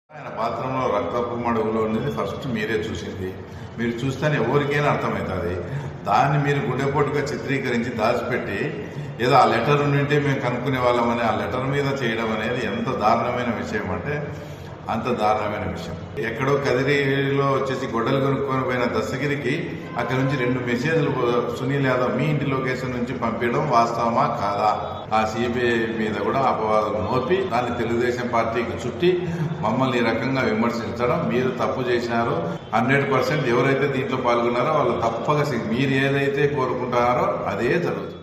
ఆయన పాత్రలో రక్తపు మడుగులో ఉన్నది ఫస్ట్ మీరే చూసింది మీరు చూస్తేనే ఎవరికైనా అర్థమవుతుంది దాన్ని మీరు గుండెపోటుగా చిత్రీకరించి దాచిపెట్టి ఏదో ఆ లెటర్ ఉంటే మేము కనుక్కునే వాళ్ళమని ఆ లెటర్ మీద చేయడం అనేది ఎంత దారుణమైన విషయం అంటే అంత దారుణమైన విషయం ఎక్కడో కదిరిలో వచ్చేసి గొడ్డలు కొనుక్కొని పోయిన దస్తగిరికి అక్కడ నుంచి రెండు మెసేజ్లు సునీల్ యాదవ్ మీ ఇంటి లొకేషన్ నుంచి పంపించడం వాస్తవమా కాదా ఆ సిబిఐ మీద కూడా అపవాదం మోపి దాన్ని తెలుగుదేశం పార్టీకి చుట్టి మమ్మల్ని ఈ రకంగా విమర్శించడం మీరు తప్పు చేసినారో హండ్రెడ్ పర్సెంట్ ఎవరైతే దీంట్లో పాల్గొన్నారో వాళ్ళు తప్పక శి- మీరు ఏదైతే కోరుకుంటున్నారో అదే జరుగుతుంది